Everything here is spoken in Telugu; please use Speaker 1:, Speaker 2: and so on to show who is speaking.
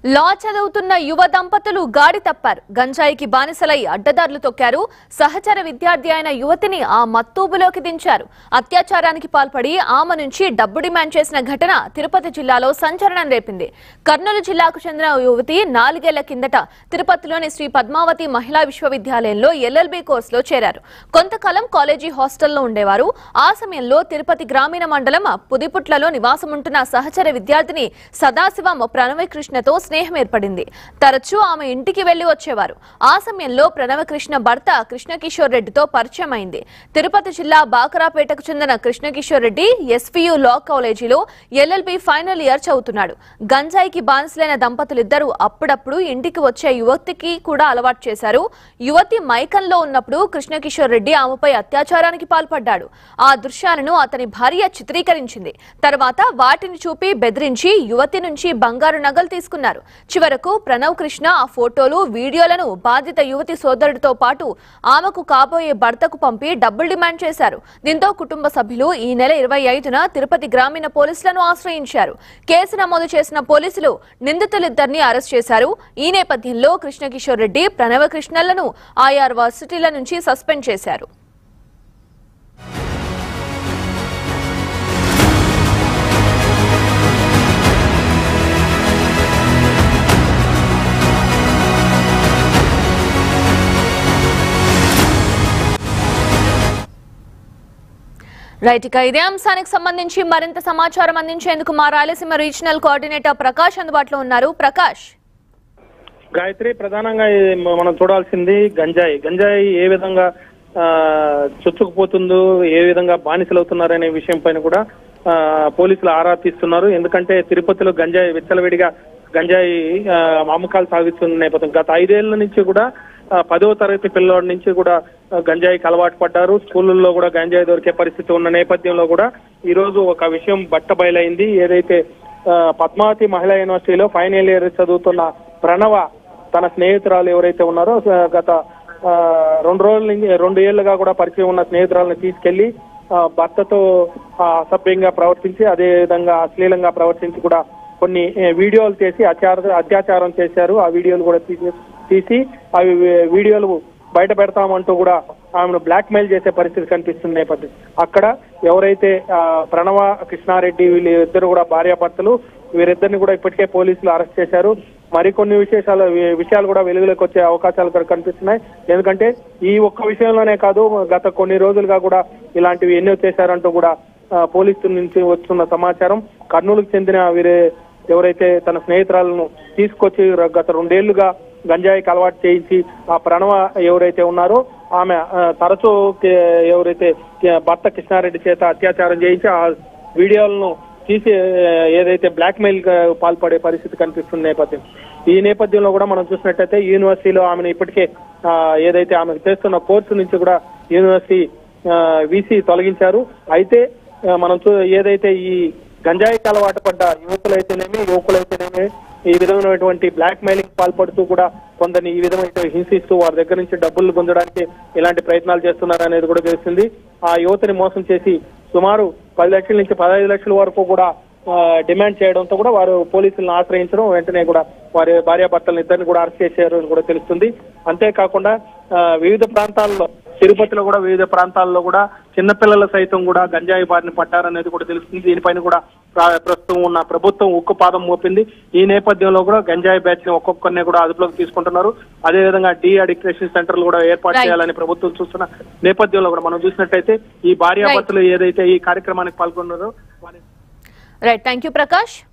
Speaker 1: లా చదువుతున్న యువ దంపతులు గాడి తప్పారు గంజాయికి బానిసలై అడ్డదారులు తొక్కారు సహచర విద్యార్థి అయిన యువతిని ఆ మత్తూబులోకి దించారు అత్యాచారానికి పాల్పడి ఆమె నుంచి డబ్బు డిమాండ్ చేసిన ఘటన తిరుపతి జిల్లాలో సంచలనం రేపింది కర్నూలు జిల్లాకు చెందిన ఓ యువతి నాలుగేళ్ల కిందట తిరుపతిలోని శ్రీ పద్మావతి మహిళా విశ్వవిద్యాలయంలో ఎల్ఎల్బి కోర్సులో చేరారు కొంతకాలం కాలేజీ హాస్టల్లో ఉండేవారు ఆ సమయంలో తిరుపతి గ్రామీణ మండలం పుదిపుట్లలో నివాసముంటున్న సహచర విద్యార్థిని సదాశివం ప్రణవకృష్ణతో స్నేహం ఏర్పడింది తరచూ ఆమె ఇంటికి వెళ్లి వచ్చేవారు ఆ సమయంలో ప్రణవకృష్ణ భర్త కృష్ణకిషోర్ రెడ్డితో పరిచయం అయింది తిరుపతి జిల్లా బాకరాపేటకు చెందిన కృష్ణకిషోర్ రెడ్డి ఎస్పీయు లా కాలేజీలో ఎల్ఎల్బి ఫైనల్ ఇయర్ చదువుతున్నాడు గంజాయికి బానిసలైన దంపతులిద్దరూ అప్పుడప్పుడు ఇంటికి వచ్చే యువతికి కూడా అలవాటు చేశారు యువతి మైకంలో ఉన్నప్పుడు కృష్ణకిషోర్ రెడ్డి ఆమెపై అత్యాచారానికి పాల్పడ్డాడు ఆ దృశ్యాలను అతని భార్య చిత్రీకరించింది తర్వాత వాటిని చూపి బెదిరించి యువతి నుంచి బంగారు నగలు తీసుకున్నారు చివరకు ప్రణవ్ కృష్ణ ఆ ఫోటోలు వీడియోలను బాధిత యువతి సోదరుడితో పాటు ఆమెకు కాబోయే భర్తకు పంపి డబ్బులు డిమాండ్ చేశారు దీంతో కుటుంబ సభ్యులు ఈ నెల ఇరవై ఐదున తిరుపతి గ్రామీణ పోలీసులను ఆశ్రయించారు కేసు నమోదు చేసిన పోలీసులు నిందితులిద్దరిని అరెస్ట్ చేశారు ఈ నేపథ్యంలో కృష్ణకిషోర్ రెడ్డి ప్రణవ కృష్ణలను ఆయా వర్సిటీల నుంచి సస్పెండ్ చేశారు రైట్ ఇక ఇదే అంశానికి సంబంధించి మరింత సమాచారం అందించేందుకు మా రాయలసీమ రీజనల్ కోఆర్డినేటర్ ప్రకాష్ అందుబాటులో ఉన్నారు ప్రకాష్
Speaker 2: గాయత్రి ప్రధానంగా ఇది మ- మనం చూడాల్సింది గంజాయి గంజాయి ఏ విధంగా ఆ, చొచ్చుకుపోతుందో ఏ విధంగా బానిసలవుతున్నారనే విషయం పైన కూడా ఆ, పోలీసులు ఆరా తీస్తున్నారు ఎందుకంటే తిరుపతిలో గంజాయి విచ్చలవిడిగా గంజాయి ఆ, అమ్మకాలు సాగుతున్న నేపథ్యం గత ఐదేళ్ల నుంచి కూడా ఆ, పదవ తరగతి పిల్లవాడి నుంచి కూడా ఆ, గంజాయికి అలవాటు పడ్డారు స్కూళ్ళల్లో కూడా గంజాయి దొరికే పరిస్థితి ఉన్న నేపథ్యంలో కూడా ఈ రోజు ఒక విషయం బట్ట బయలైంది ఏదైతే ఆ, పద్మావతి మహిళా యూనివర్సిటీలో ఫైనల్ ఇయర్ చదువుతున్న ప్రణవ తన స్నేహితురాలు ఎవరైతే ఉన్నారో ఆ, గత ఆ, రెండు రోజుల నుంచి రెండు ఏళ్లుగా కూడా పరిచయం ఉన్న స్నేహితురాలను తీసుకెళ్లి ఆ, భర్తతో ఆ, అసభ్యంగా ప్రవర్తించి అదే విధంగా అశ్లీలంగా ప్రవర్తించి కూడా కొన్ని ఏ, వీడియోలు చేసి అత్యాచార అత్యాచారం చేశారు ఆ వీడియోలు కూడా తీసి తీసి అవి వీ- వీడియోలు బయట పెడతామంటూ కూడా ఆమెను బ్లాక్ మెయిల్ చేసే పరిస్థితి కనిపిస్తుంది నేపథ్యం అక్కడ ఎవరైతే ఆ, ప్రణవ కృష్ణారెడ్డి వీళ్ళు ఇద్దరు కూడా భార్యాభర్తలు వీరిద్దరిని కూడా ఇప్పటికే పోలీసులు అరెస్ట్ చేశారు మరికొన్ని విశేషాలు వి- విషయాలు కూడా వెలుగులోకి వచ్చే అవకాశాలు కూడా కనిపిస్తున్నాయి ఎందుకంటే ఈ ఒక్క విషయంలోనే కాదు గత కొన్ని రోజులుగా కూడా ఇలాంటివి ఎన్నో చేశారంటూ కూడా ఆ, పోలీసుల నుంచి వస్తున్న సమాచారం కర్నూలుకు చెందిన వీరే ఎవరైతే తన స్నేహితురాలను తీసుకొచ్చి ర- గత రెండేళ్లుగా గంజాయికి అలవాటు చేయించి ఆ ప్రణవ ఎవరైతే ఉన్నారో ఆమె ఆ, తరచూ కే- ఎవరైతే కే- భర్త కృష్ణారెడ్డి చేత అత్యాచారం చేయించి ఆ వీడియోలను తీసి ఆ, ఏదైతే బ్లాక్ మెయిల్ గా పాల్పడే పరిస్థితి కనిపిస్తున్న నేపథ్యం ఈ నేపథ్యంలో కూడా మనం చూసినట్టయితే యూనివర్సిటీలో ఆమెను ఇప్పటికే ఆ, ఏదైతే ఆమె చేస్తున్న కోర్సు నుంచి కూడా యూనివర్సిటీ వీసీ తొలగించారు అయితే ఆ, మనం చూ ఏదైతే ఈ గంజాయికి అలవాటు పడ్డ యువకులైతేనేమి యువకులైతేనేమి ఈ విధమైనటువంటి బ్లాక్ మెయిలింగ్ పాల్పడుతూ కూడా కొందరిని ఈ విధమైన హింసిస్తూ వారి దగ్గర నుంచి డబ్బులు పొందడానికి ఇలాంటి ప్రయత్నాలు చేస్తున్నారు అనేది కూడా తెలిసింది ఆ యువతిని మోసం చేసి సుమారు పది లక్షల నుంచి పదహైదు లక్షల వరకు కూడా ఆ, డిమాండ్ చేయడంతో కూడా వారు పోలీసులను ఆశ్రయించడం వెంటనే కూడా వారి భార్యాభర్తలను ఇద్దరిని కూడా అరెస్ట్ చేశారు అని కూడా తెలుస్తుంది అంతేకాకుండా ఆ, వివిధ ప్రాంతాల్లో తిరుపతిలో కూడా వివిధ ప్రాంతాల్లో కూడా చిన్నపిల్లల సైతం కూడా గంజాయి బారిన పట్టారనేది కూడా తెలుస్తుంది దీనిపైన కూడా ప్ర- ప్రస్తుతం ఉన్న ప్రభుత్వం ఉక్కు పాదం మోపింది ఈ నేపథ్యంలో కూడా గంజాయి బ్యాచ్ ని ఒక్కొక్కరిని కూడా అదుపులోకి తీసుకుంటున్నారు అదేవిధంగా డి అడిక్టేషన్ సెంటర్లు కూడా ఏర్పాటు
Speaker 1: Right.
Speaker 2: చేయాలని ప్రభుత్వం చూస్తున్న నేపథ్యంలో కూడా మనం చూసినట్టయితే ఈ భార్యాభర్తలు ఏదైతే ఈ కార్యక్రమానికి పాల్గొన్నారో వారి
Speaker 1: రైట్ థ్యాంక్ యూ ప్రకాష్